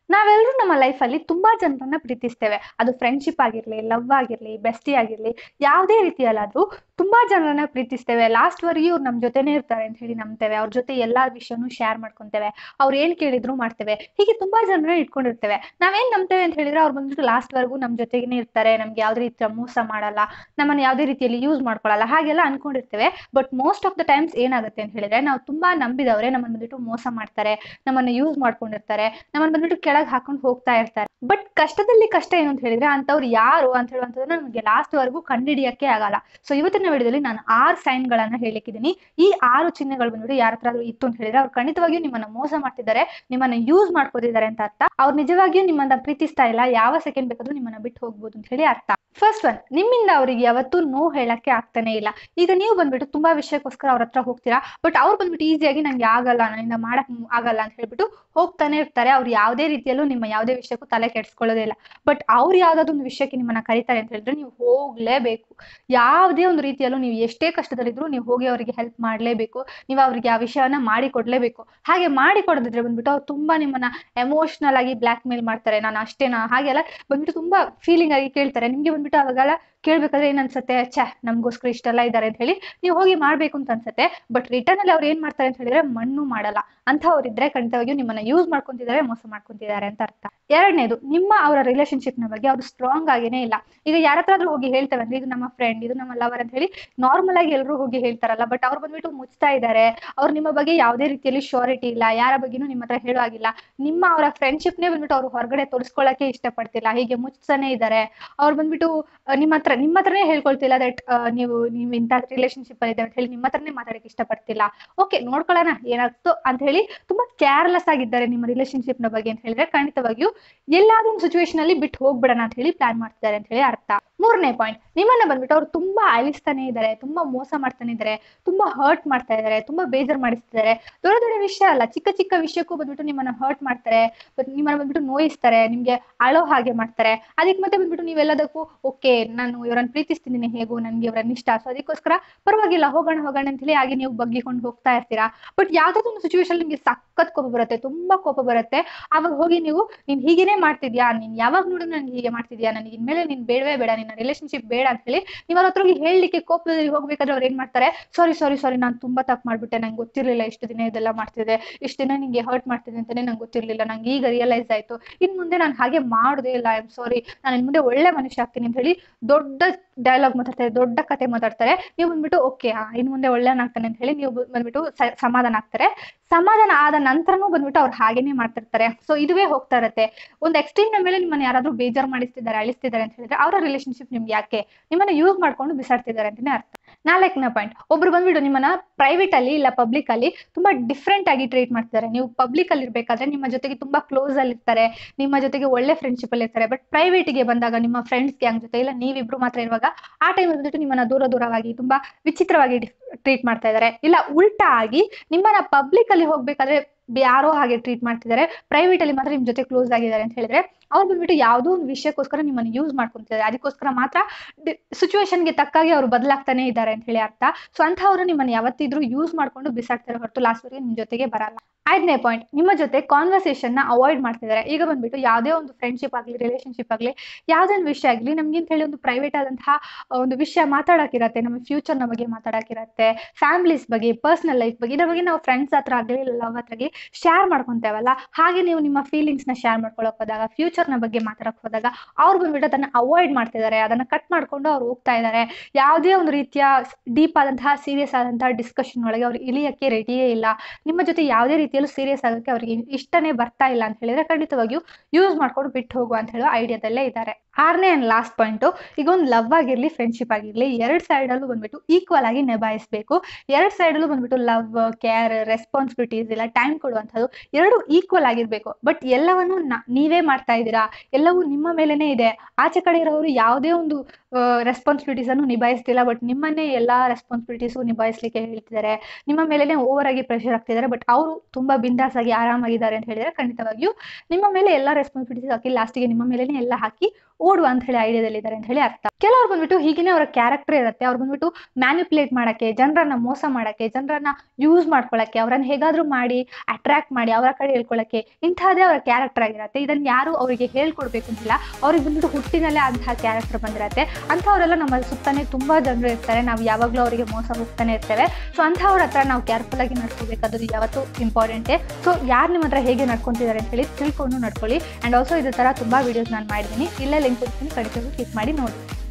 ನಾವೆಲ್ಲರೂ ನಮ್ಮ ಲೈಫಲ್ಲಿ ತುಂಬಾ ಜನರನ್ನ ಪ್ರೀತಿಸ್ತೇವೆ ಅದು ಫ್ರೆಂಡ್ಶಿಪ್ ಆಗಿರ್ಲಿ ಲವ್ ಆಗಿರ್ಲಿ ಬೆಸ್ಟಿ ಆಗಿರ್ಲಿ ಯಾವುದೇ ರೀತಿಯಲ್ಲಾದ್ರೂ ತುಂಬಾ ಜನರನ್ನ ಪ್ರೀತಿಸ್ತೇವೆ ಲಾಸ್ಟ್ ವರೆಗೂ ಇವ್ರು ನಮ್ಮ ಜೊತೆನೇ ಇರ್ತಾರೆ ಅಂತ ಹೇಳಿ ನಂಬ್ತೇವೆ ಅವ್ರ ಜೊತೆ ಎಲ್ಲಾ ವಿಷಯನೂ ಶೇರ್ ಮಾಡ್ಕೊಂತೇವೆ ಅವ್ರು ಏನ್ ಕೇಳಿದ್ರು ಮಾಡ್ತೇವೆ ಹೀಗೆ ತುಂಬಾ ಜನರನ್ನ ಇಟ್ಕೊಂಡಿರ್ತೇವೆ ನಾವೇನ್ ನಂಬ್ತೇವೆ ಅಂತ ಹೇಳಿದ್ರೆ ಅವ್ರು ಬಂದ್ಬಿಟ್ಟು ಲಾಸ್ಟ್ ವರೆಗೂ ನಮ್ಮ ಜೊತೆಗೇನೆ ಇರ್ತಾರೆ ನಮ್ಗೆ ಯಾವ್ದೇ ರೀತಿಯ ಮೋಸ ಮಾಡಲ್ಲ ನಮ್ಮನ್ನ ಯಾವುದೇ ರೀತಿಯಲ್ಲಿ ಯೂಸ್ ಮಾಡ್ಕೊಳ್ಳಲ್ಲ ಹಾಗೆಲ್ಲ ಅನ್ಕೊಂಡಿರ್ತೇವೆ but most of the times ಏನಾಗುತ್ತೆ ಅಂತ ಹೇಳಿದ್ರೆ ನಾವು ತುಂಬಾ ನಂಬಿದವರೇ ನಮ್ಮನ್ನ ಬಂದ್ಬಿಟ್ಟು ಮೋಸ ಮಾಡ್ತಾರೆ ನಮ್ಮನ್ನ ಯೂಸ್ ಮಾಡ್ಕೊಂಡಿರ್ತಾರೆ ನಮ್ಮನ್ನ ಬಂದ್ಬಿಟ್ಟು ಕೆಳಗೆ ಹಾಕೊಂಡು ಹೋಗ್ತಾ ಇರ್ತಾರೆ ಬಟ್ ಕಷ್ಟದಲ್ಲಿ ಕಷ್ಟ ಏನು ಅಂತ ಹೇಳಿದ್ರೆ ಅಂತವ್ರು ಯಾರು ಅಂತ ಹೇಳುವಂಥದ್ದನ್ನ ನಮಗೆ ಲಾಸ್ಟ್ ವರೆಗೂ ಕಂಡಿಡಿಯಕ್ಕೆ ಆಗಲ್ಲ ಸೊ ಇವತ್ತಿನ ವಿಡಿಯೋದಲ್ಲಿ ನಾನು ಆರು ಸೈನ್ ಗಳನ್ನ ಹೇಳಿಕ್ಕಿದ್ದೀನಿ ಈ ಆರು ಚಿಹ್ನೆಗಳು ಬಂದ್ಬಿಟ್ಟು ಯಾರ ಹತ್ರ ಇತ್ತು ಅಂತ ಹೇಳಿದ್ರೆ ಅವ್ರು ಖಂಡಿತವಾಗಿಯೂ ನಿಮ್ಮನ್ನ ಮೋಸ ಮಾಡ್ತಿದ್ದಾರೆ ನಿಮ್ಮನ್ನ ಯೂಸ್ ಮಾಡ್ಕೋತಿದ್ದಾರೆ ಅಂತ ಅರ್ಥ ಅವ್ರು ನಿಜವಾಗಿಯೂ ನಿಮ್ಮನ್ನ ಪ್ರೀತಿಸ್ತಾ ಇಲ್ಲ ಯಾವ ಸೆಕೆಂಡ್ ಬೇಕಾದ್ರೂ ನಿಮ್ಮನ್ನ ಬಿಟ್ಟು ಹೋಗ್ಬೋದು ಅಂತ ಹೇಳಿ ಅರ್ಥ ಫಸ್ಟ್ ಒನ್ ನಿಮ್ಮಿಂದ ಅವರಿಗೆ ಯಾವತ್ತೂ ನೋ ಹೇಳಕ್ಕೆ ಆಗ್ತಾನೆ ಇಲ್ಲ ಈಗ ನೀವು ಬಂದ್ಬಿಟ್ಟು ತುಂಬಾ ವಿಷಯಕ್ಕೋಸ್ಕರ ಅವ್ರ ಹತ್ರ ಹೋಗ್ತೀರಾ ಬಟ್ ಅವ್ರು ಬಂದ್ಬಿಟ್ಟು ಈಸಿಯಾಗಿ ನಂಗೆ ಆಗಲ್ಲ ನನ್ನಿಂದ ಮಾಡಕ್ ಆಗಲ್ಲ ಅಂತ ಹೇಳ್ಬಿಟ್ಟು ಹೋಗ್ತಾನೆ ಇರ್ತಾರೆ ಅವ್ರು ಯಾವುದೇ ರೀತಿಯಲ್ಲೂ ನಿಮ್ಮ ಯಾವುದೇ ವಿಷಯಕ್ಕೂ ತಲೆ ಕೆಡಿಸ್ಕೊಳ್ಳೋದೇ ಇಲ್ಲ ಬಟ್ ಅವ್ರು ಯಾವ್ದಾದ್ರು ಒಂದು ವಿಷಯಕ್ಕೆ ನಿಮ್ಮನ್ನ ಕರೀತಾರೆ ಅಂತ ಹೇಳಿದ್ರೆ ನೀವು ಹೋಗ್ಲೇಬೇಕು ಯಾವುದೇ ಒಂದು ರೀತಿಯಲ್ಲೂ ನೀವು ಎಷ್ಟೇ ಕಷ್ಟದಲ್ಲಿದ್ರು ನೀವು ಹೋಗಿ ಅವರಿಗೆ ಹೆಲ್ಪ್ ಮಾಡಲೇಬೇಕು ನೀವು ಅವ್ರಿಗೆ ಆ ವಿಷಯನ ಮಾಡಿ ಕೊಡ್ಲೇಬೇಕು ಹಾಗೆ ಮಾಡಿ ಕೊಡದಿದ್ರೆ ಬಂದ್ಬಿಟ್ಟು ಅವ್ರು ತುಂಬಾ ನಿಮ್ಮನ್ನ ಎಮೋಷನಲ್ ಆಗಿ ಬ್ಲ್ಯಾಕ್ ಮೇಲ್ ಮಾಡ್ತಾರೆ ನಾನು ಅಷ್ಟೇನಾ ಹಾಗೆಲ್ಲ ಬಂದ್ಬಿಟ್ಟು ತುಂಬಾ ಫೀಲಿಂಗ್ ಆಗಿ ಕೇಳ್ತಾರೆ ನಿಮ್ಗೆ ಬಂದ್ಬಿಟ್ಟು ಅವಾಗೆಲ್ಲ ಕೇಳ್ಬೇಕಾದ್ರೆ ಏನ್ ಅನ್ಸುತ್ತೆ ಛೆ ನಮ್ಗೋಸ್ಕರ ಇಷ್ಟೆಲ್ಲ ಇದ್ದಾರೆ ಅಂತ ಹೇಳಿ ನೀವು ಹೋಗಿ ಮಾಡ್ಬೇಕು ಅಂತ ಅನ್ಸುತ್ತೆ ಬಟ್ ರಿಟರ್ನ್ ಅಲ್ಲಿ ಅವ್ರು ಏನ್ ಮಾಡ್ತಾರೆ ಅಂತ ಹೇಳಿದ್ರೆ ಮಣ್ಣು ಮಾಡಲ್ಲ ಅಂತವ್ರಿದ್ರೆ ಖಂಡಿತವಾಗಿಯೂ ನಿಮ್ಮನ್ನ ಯೂಸ್ ಮಾಡ್ಕೊಂತಿದ್ದಾರೆ ಮೋಸ ಮಾಡ್ಕೊಂತಿದ್ದಾರೆ ಅಂತ ಅರ್ಥ ಎರಡನೇದು ನಿಮ್ಮ ಅವರ ರಿಲೇಶನ್ಶಿಪ್ ನ ಬಗ್ಗೆ ಅವ್ರು ಸ್ಟ್ರಾಂಗ್ ಆಗೇನೆ ಇಲ್ಲ ಈಗ ಯಾರ ಹತ್ರ ಆದ್ರೂ ಹೋಗಿ ಹೇಳ್ತೇವೆ ಅಂದ್ರೆ ಇದು ನಮ್ಮ ಫ್ರೆಂಡ್ ಇದು ನಮ್ಮ ಲವರ್ ಅಂತ ಹೇಳಿ ನಾರ್ಮಲ್ ಆಗಿ ಎಲ್ಲರೂ ಹೋಗಿ ಹೇಳ್ತಾರಲ್ಲ ಬಟ್ ಅವ್ರು ಬಂದ್ಬಿಟ್ಟು ಮುಚ್ತಾ ಇದ್ದಾರೆ ಅವ್ರು ನಿಮ್ಮ ಬಗ್ಗೆ ಯಾವುದೇ ರೀತಿಯಲ್ಲಿ ಶ್ಯೂರಿಟಿ ಇಲ್ಲ ಯಾರ ಬಗ್ಗೆನೂ ನಿಮ್ಮ ಹತ್ರ ಹೇಳೋ ಆಗಿಲ್ಲ ನಿಮ್ಮ ಅವರ ಫ್ರೆಂಡ್ಶಿಪ್ನೇ ಬಂದ್ಬಿಟ್ಟು ಅವ್ರು ಹೊರಗಡೆ ತೋರಿಸ್ಕೊಳ್ಳಕ್ಕೆ ಇಷ್ಟಪಡ್ತಿಲ್ಲ ಹೀಗೆ ಮುಚ್ತಾನೆ ಇದ್ದಾರೆ ಅವ್ರು ಬಂದ್ಬಿಟ್ಟು ಆ, ನಿಮ್ಮ ಹತ್ರ ನಿಮ್ಮ ಹತ್ರನೇ ಹೇಳ್ಕೊಳ್ತಿಲ್ಲ ದಟ್ ನೀವು ನೀವು ಇಂಥ ರಿಲೇಶನ್ಶಿಪ್ ಅಲ್ಲಿ ಅಂತ ಹೇಳಿ ನಿಮ್ಮ ಹತ್ರನೇ ಮಾತಾಡಕ್ಕೆ ಇಷ್ಟಪಡ್ತಿಲ್ಲ ಓಕೆ ನೋಡ್ಕೊಳ್ಳೋಣ ಏನಾಗ್ತು ಅಂತ ಹೇಳಿ ತುಂಬಾ ಕೇರ್ಲೆಸ್ ಆಗಿದ್ದಾರೆ ನಿಮ್ಮ ರಿಲೇಶನ್ಶಿಪ್ ನ ಬಗ್ಗೆ ಅಂತ ಹೇಳಿದ್ರೆ ಖಂಡಿತವಾಗಿಯೂ ಎಲ್ಲಾದ್ರೂ ಒಂದು ಸಿಚುವೇಶನ್ ಅಲ್ಲಿ ಬಿಟ್ಟು ಹೋಗ್ಬಿಡೋಣ ಅಂತ ಹೇಳಿ ಪ್ಲಾನ್ ಮಾಡ್ತಿದ್ದಾರೆ ಅಂತ ಹೇಳಿ ಅರ್ಥ ಮೂರನೇ ಪಾಯಿಂಟ್ ನಿಮ್ಮನ್ನ ಬಂದ್ಬಿಟ್ಟು ಅವ್ರು ತುಂಬಾ ಅಳಿಸ್ತಾನೆ ಇದ್ದಾರೆ ತುಂಬಾ ಮೋಸ ಮಾಡ್ತಾನೆ ಇದ್ದಾರೆ ತುಂಬಾ ಹರ್ಟ್ ಮಾಡ್ತಾ ಇದ್ದಾರೆ ತುಂಬಾ ಬೇಜಾರ್ ಮಾಡಿಸ್ತಿದ್ದಾರೆ ದೊಡ್ಡ ದೊಡ್ಡ ವಿಷಯ ಅಲ್ಲ ಚಿಕ್ಕ ಚಿಕ್ಕ ವಿಷಯಕ್ಕೂ ಬಂದ್ಬಿಟ್ಟು ನಿಮ್ಮನ್ನ ಹರ್ಟ್ ಮಾಡ್ತಾರೆ but ನಿಮ್ಮನ್ನ ಬಂದ್ಬಿಟ್ಟು ನೋಯಿಸ್ತಾರೆ ನಿಮ್ಗೆ ಅಳೋ ಹಾಗೆ ಮಾಡ್ತಾರೆ ಅದಕ್ಕೆ ಮತ್ತೆ ಬಂದ್ಬಿಟ್ಟು ನೀವೆಲ್ಲದಕ್ಕೂ ಓಕೆ ನಾನು ಇವರನ್ನ ಪ್ರೀತಿಸ್ತಿದ್ದೀನಿ ಹೇಗೂ ನನ್ಗೆ ಇವರನ್ನ ಇಷ್ಟ ಸೊ ಅದಕ್ಕೋಸ್ಕರ ಪರವಾಗಿಲ್ಲ ಹೋಗೋಣ ಹೋಗೋಣ ಅಂತ ಹೇಳಿ ಹಾಗೆ ನೀವು ಬಗ್ಗಿಕೊಂಡು ಹೋಗ್ತಾ ಇರ್ತೀರಾ ಬಟ್ ಯಾವ್ದಾದ್ರು ಒಂದು ಸಿಚುವೇಶನ್ ನಿಮ್ಗೆ ಸಖತ್ ಕೋಪ ಬರುತ್ತೆ ತುಂಬಾ ಕೋಪ ಬರುತ್ತೆ ಅವಾಗ ಹೋಗಿ ನೀವು ನೀನ್ ಹೀಗೇನೆ ಮಾಡ್ತಿದ್ಯಾ ನೀನ್ ಯಾವಾಗ ನೋಡಿದ್ರು ನನ್ಗೆ ಹೀಗೆ ಮಾಡ್ತಿದ್ಯಾ ನನಗೆ ಇನ್ಮೇಲೆ ನೀನ್ ಬೇಡವೇ ಬೇಡ ನಿನ್ನ ರಿಲೇಶನ್ಶಿಪ್ ಬೇಡ ಅಂತ ಹೇಳಿ ನೀವು ಅವ್ರ ಹತ್ರ ಹೋಗಿ ಹೇಳಲಿಕ್ಕೆ ಕೋಪದಲ್ಲಿ ಹೋಗ್ಬೇಕಾದ್ರೆ ಅವ್ರು ಏನ್ ಮಾಡ್ತಾರೆ ಸಾರಿ ಸಾರಿ ಸಾರಿ ನಾನು ತುಂಬಾ ತಪ್ಪು ಮಾಡ್ಬಿಟ್ಟೆ ನಂಗೆ ಗೊತ್ತಿರ್ಲಿಲ್ಲ ಇಷ್ಟು ದಿನ ಇದೆಲ್ಲ ಮಾಡ್ತಿದ್ದೆ ಇಷ್ಟು ದಿನ ನಿಂಗೆ ಹರ್ಟ್ ಮಾಡ್ತಿದ್ದೆ ಅಂತಾನೆ ನಂಗೆ ಗೊತ್ತಿರ್ಲಿಲ್ಲ ನಂಗೆ ಈಗ ರಿಯಲೈಸ್ ಆಯ್ತು ಇನ್ ಮುಂದೆ ನಾನು ಹಾಗೆ ಮಾಡೋದೇ ಇಲ್ಲ ಐ ಆಮ್ ಸಾರಿ ನಾನು ಇನ್ ಮುಂದೆ ಒಳ್ಳೆ ಮನುಷ್ಯ ಆಗ್ತೀನಿ ಅಂತ ಹೇಳಿ ದೊಡ್ಡ ಡೈಲಾಗ್ ಮಾತಾಡ್ತಾರೆ ದೊಡ್ಡ ಕತೆ ಮಾತಾಡ್ತಾರೆ ನೀವು ಬಂದ್ಬಿಟ್ಟು ಓಕೆ ಇನ್ ಮುಂದೆ ಒಳ್ಳೆಯನಾಗ್ತಾನೆ ಅಂತ ಹೇಳಿ ನೀವು ಬಂದ್ಬಿಟ್ಟು ಸ- ಸಮಾಧಾನ ಆಗ್ತಾರೆ ಸಮಾಧಾನ ಆದ ನಂತರನೂ ಬಂದ್ಬಿಟ್ಟು ಅವ್ರು ಹಾಗೇನೆ ಮಾಡ್ತಿರ್ತಾರೆ ಸೊ ಇದುವೇ ಹೋಗ್ತಾ ಇರತ್ತೆ ಒಂದು ಎಕ್ಸ್ಟ್ರೀಮ್ ನ ಮೇಲೆ ನಿಮ್ಮನ್ನ ಯಾರಾದ್ರೂ ಬೇಜಾರ್ ಮಾಡಿಸ್ತಿದ್ದಾರೆ ಅಳಿಸ್ತಿದ್ದಾರೆ ಅಂತ ಹೇಳಿದ್ರೆ ಅವರ ರಿಲೇಶನ್ಶಿಪ್ ನಿಮ್ಗೆ ಯಾಕೆ ನಿಮ್ಮನ್ನ ಯೂಸ್ ಮಾಡ್ಕೊಂಡು ಬಿಸಾಡ್ತಿದ್ದಾರೆ ಅಂತಾನೆ ಅರ್ಥ ನಾಲ್ಕನೇ ಪಾಯಿಂಟ್ ಒಬ್ರು ಬಂದ್ಬಿಟ್ಟು ನಿಮ್ಮನ್ನ ಪ್ರೈವೇಟ್ ಅಲ್ಲಿ ಇಲ್ಲ ಪಬ್ಲಿಕ್ ಅಲ್ಲಿ ತುಂಬಾ ಡಿಫ್ರೆಂಟ್ ಆಗಿ ಟ್ರೀಟ್ ಮಾಡ್ತಿದ್ದಾರೆ ನೀವು ಪಬ್ಲಿಕ್ ಅಲ್ಲಿ ಇರ್ಬೇಕಾದ್ರೆ ನಿಮ್ಮ ಜೊತೆಗೆ ತುಂಬಾ ಕ್ಲೋಸ್ ಅಲ್ಲಿ ಇರ್ತಾರೆ ನಿಮ್ಮ ಜೊತೆಗೆ ಒಳ್ಳೆ ಫ್ರೆಂಡ್ಶಿಪ್ ಅಲ್ಲಿ ಇರ್ತಾರೆ ಬಟ್ ಪ್ರೈವೇಟ್ ಗೆ ಬಂದಾಗ ನಿಮ್ಮ ಫ್ರೆಂಡ್ಸ್ ಗ್ಯಾಂಗ್ ಜೊತೆ ಇಲ್ಲ ನೀವಿಬ್ರು ಮಾತ್ರ ಇರುವಾಗ ಆ ಟೈಮ್ ಬಂದ್ಬಿಟ್ಟು ನಿಮ್ಮನ್ನ ದೂರ ದೂರವಾಗಿ ತುಂಬಾ ವಿಚಿತ್ರವಾಗಿ ಟ್ರೀಟ್ ಮಾಡ್ತಾ ಇದ್ದಾರೆ ಇಲ್ಲ ಉಲ್ಟಾ ಆಗಿ ನಿಮ್ಮನ್ನ ಪಬ್ಲಿಕ್ ಅಲ್ಲಿ ಹೋಗ್ಬೇಕಾದ್ರೆ ಯಾರೋ ಹಾಗೆ ಟ್ರೀಟ್ ಮಾಡ್ತಿದ್ದಾರೆ ಪ್ರೈವೇಟ್ ಅಲ್ಲಿ ಮಾತ್ರ ನಿಮ್ ಜೊತೆ ಕ್ಲೋಸ್ ಆಗಿದ್ದಾರೆ ಅಂತ ಹೇಳಿದ್ರೆ ಅವ್ರು ಬಂದ್ಬಿಟ್ಟು ಯಾವುದೋ ಒಂದು ವಿಷಯಕ್ಕೋಸ್ಕರ ನಿಮ್ಮನ್ನ ಯೂಸ್ ಮಾಡ್ಕೊಂತಿದ್ದಾರೆ ಅದಕ್ಕೋಸ್ಕರ ಮಾತ್ರ ಸಿಚುವೇಶನ್ಗೆ ತಕ್ಕಾಗಿ ಅವ್ರು ಬದಲಾಗ್ತಾನೆ ಇದ್ದಾರೆ ಅಂತ ಹೇಳಿ ಅರ್ಥ ಸೊ ಅಂತಹವ್ರು ನಿಮ್ಮನ್ನ ಯಾವತ್ತಿದ್ರೂ ಯೂಸ್ ಮಾಡ್ಕೊಂಡು ಬಿಸಾಡ್ತಾರೆ ಹೊರತು ಲಾಸ್ಟ್ ವರೆಗೆ ನಿಮ್ ಜೊತೆಗೆ ಬರಲ್ಲ ಐದನೇ ಪಾಯಿಂಟ್ ನಿಮ್ಮ ಜೊತೆ ಕಾನ್ವರ್ಸೇಷನ್ ನ ಅವಾಯ್ಡ್ ಮಾಡ್ತಿದ್ದಾರೆ ಈಗ ಬಂದ್ಬಿಟ್ಟು ಯಾವುದೇ ಒಂದು ಫ್ರೆಂಡ್ಶಿಪ್ ಆಗಲಿ ರಿಲೇಶನ್ಶಿಪ್ ಆಗಲಿ ಯಾವುದೇ ಒಂದು ವಿಷಯ ಆಗಲಿ ನಮ್ಗೆ ಅಂತ ಹೇಳಿ ಒಂದು ಪ್ರೈವೇಟ್ ಆದಂತಹ ಒಂದು ವಿಷಯ ಮಾತಾಡಕ್ಕಿರತ್ತೆ ನಮ್ಮ ಫ್ಯೂಚರ್ನ ಬಗ್ಗೆ ಮಾತಾಡಕ್ಕಿರತ್ತೆ ಫ್ಯಾಮಿಲೀಸ್ ಬಗ್ಗೆ ಪರ್ಸನಲ್ ಲೈಫ್ ಬಗ್ಗೆ ಇದ್ರ ಬಗ್ಗೆ ನಾವು ಫ್ರೆಂಡ್ಸ್ ಹತ್ರ ಆಗಲಿ ಲವ್ ಹತ್ರ ಆಗಲಿ ಶೇರ್ ಮಾಡ್ಕೊಂತೇವಲ್ಲ ಹಾಗೆ ನೀವು ನಿಮ್ಮ ಫೀಲಿಂಗ್ಸ್ ನ ಶೇರ್ ಮಾಡ್ಕೊಳಕ್ ಹೋದಾಗ ಫ್ಯೂಚರ್ ನ ಬಗ್ಗೆ ಮಾತಾಡಕ್ ಹೋದಾಗ ಅವ್ರು ಬಂದ್ಬಿಟ್ಟು ಅದನ್ನ ಅವಾಯ್ಡ್ ಮಾಡ್ತಿದ್ದಾರೆ ಅದನ್ನ ಕಟ್ ಮಾಡ್ಕೊಂಡು ಅವ್ರು ಹೋಗ್ತಾ ಇದ್ದಾರೆ ಯಾವುದೇ ಒಂದು ರೀತಿಯ ಡೀಪ್ ಆದಂತಹ ಸೀರಿಯಸ್ ಆದಂತಹ ಡಿಸ್ಕಷನ್ ಒಳಗೆ ಅವ್ರು ಇಳಿಯಕ್ಕೆ ರೆಡಿಯೇ ಇಲ್ಲ ನಿಮ್ಮ ಜೊತೆ ಯಾವುದೇ ರೀತಿಯಲ್ಲೂ ಸೀರಿಯಸ್ ಆಗೋಕ್ಕೆ ಅವ್ರಿಗೆ ಇಷ್ಟನೇ ಬರ್ತಾ ಇಲ್ಲ ಅಂತ ಹೇಳಿದ್ರೆ ಖಂಡಿತವಾಗಿಯೂ ಯೂಸ್ ಮಾಡ್ಕೊಂಡು ಬಿಟ್ಟು ಹೋಗುವ ಅಂತ ಹೇಳೋ ಐಡಿಯಾದಲ್ಲೇ ಇದ್ದಾರೆ ಆರನೇ ಅಂಡ್ ಲಾಸ್ಟ್ ಪಾಯಿಂಟು ಈಗ ಒಂದು ಲವ್ ಆಗಿರಲಿ ಫ್ರೆಂಡ್ಶಿಪ್ ಆಗಿರಲಿ ಎರಡು ಸೈಡಲ್ಲೂ ಬಂದ್ಬಿಟ್ಟು ಈಕ್ವಲ್ ಆಗಿ ನಿಭಾಯಿಸಬೇಕು ಎರಡು ಸೈಡಲ್ಲೂ ಬಂದ್ಬಿಟ್ಟು ಲವ್ ಕೇರ್ ರೆಸ್ಪಾನ್ಸಿಬಿಲಿಟೀಸ್ ಇಲ್ಲ ಟೈಮ್ ಕೊಡುವಂಥದ್ದು ಎರಡು ಈಕ್ವಲ್ ಆಗಿರಬೇಕು ಬಟ್ ಎಲ್ಲವನ್ನು ನ- ನೀವೇ ಮಾಡ್ತಾ ಇದ್ದೀರಾ ಎಲ್ಲವೂ ನಿಮ್ಮ ಮೇಲೇನೆ ಇದೆ ಆಚೆ ಕಡೆ ಇರೋರು ಯಾವುದೇ ಒಂದು ರೆಸ್ಪಾನ್ಸಿಬಿಲಿಟೀಸ್ ಅನ್ನು ನಿಭಾಯಿಸ್ತಿಲ್ಲ ಬಟ್ ನಿಮ್ಮನ್ನೇ ಎಲ್ಲಾ ರೆಸ್ಪಾನ್ಸಿಬಿಲಿಟೀಸು ನಿಭಾಯಿಸ್ಲಿಕ್ಕೆ ಹೇಳ್ತಿದ್ದಾರೆ ನಿಮ್ಮ ಮೇಲೆನೆ ಓವರ್ ಆಗಿ ಪ್ರೆಷರ್ ಆಗ್ತಿದ್ದಾರೆ ಬಟ್ ಅವರು ತುಂಬಾ ಬಿಂದಾಸ್ ಆಗಿ ಆರಾಮಾಗಿದ್ದಾರೆ ಅಂತ ಹೇಳಿದ್ರೆ ಖಂಡಿತವಾಗಿಯೂ ನಿಮ್ಮ ಮೇಲೆ ಎಲ್ಲ ರೆಸ್ಪಾನ್ಸಿಬಿಲಿಟೀಸ್ ಹಾಕಿ ಲಾಸ್ಟಿಗೆ ನಿಮ್ಮ ಮೇಲೆನೆ ಎಲ್ಲ ಹಾಕಿ ಓಡುವ ಅಂತ ಹೇಳಿ ಐಡಿಯಾದಲ್ಲಿ ಇದ್ದಾರೆ ಅಂತ ಹೇಳಿ ಅರ್ಥ ಕೆಲವ್ರು ಬಂದ್ಬಿಟ್ಟು ಹೀಗೇನೆ ಅವರ ಕ್ಯಾರೆಕ್ಟರ್ ಇರುತ್ತೆ ಅವ್ರು ಬಂದ್ಬಿಟ್ಟು ಮ್ಯಾನಿಪುಲೇಟ್ ಮಾಡಕ್ಕೆ ಜನರನ್ನ ಮೋಸ ಮಾಡಕ್ಕೆ ಜನರನ್ನ ಯೂಸ್ ಮಾಡ್ಕೊಳಕ್ಕೆ ಅವರನ್ನ ಹೇಗಾದ್ರೂ ಮಾಡಿ ಅಟ್ರಾಕ್ಟ್ ಮಾಡಿ ಅವರ ಕಡೆ ಹೇಳ್ಕೊಳಕ್ಕೆ ಇಂಥದ್ದೇ ಅವರ ಕ್ಯಾರೆಕ್ಟರ್ ಆಗಿರುತ್ತೆ ಇದನ್ನ ಯಾರು ಅವರಿಗೆ ಹೇಳ್ಕೊಡ್ಬೇಕು ಅಂತಿಲ್ಲ ಅವ್ರಿಗೆ ಬಂದ್ಬಿಟ್ಟು ಹುಟ್ಟಿನಲ್ಲೇ ಅಂತಹ ಕ್ಯಾರೆಕ್ಟರ್ ಬಂದಿರತ್ತೆ ಅಂಥವರೆಲ್ಲ ನಮ್ಮ ಸುತ್ತಾನೆ ತುಂಬಾ ಜನರು ಇರ್ತಾರೆ ನಾವು ಯಾವಾಗಲೂ ಅವರಿಗೆ ಮೋಸ ಹೋಗ್ತಾನೆ ಇರ್ತೇವೆ ಸೊ ಅಂಥವ್ರ ಹತ್ರ ನಾವು ಕೇರ್ಫುಲ್ ಆಗಿ ನಡ್ಕೋಬೇಕಾದ್ರು ಯಾವತ್ತೂ ಇಂಪಾರ್ಟೆಂಟೇ ಸೊ ಯಾರು ನಿಮ್ಮ ಹತ್ರ ಹೇಗೆ ನಡ್ಕೊಂತಿದ್ದಾರೆ ಅಂತ ಹೇಳಿ ತಿಳ್ಕೊಂಡು ನಡ್ಕೊಳ್ಳಿ ಆ್ಯಂಡ್ ಆಲ್ಸೋ ಇದೇ ಥರ ತುಂಬ ವೀಡಿಯೋಸ್ ನಾನು ಮಾಡಿದ್ದೀನಿ ಇಲ್ಲೇ ಲಿಂಕ್ ಕೊಡ್ತೀನಿ ಖಂಡಿತವಾಗ್ಲೂ ಕ್ಲಿಕ್ ಮಾಡಿ ನೋಡಿ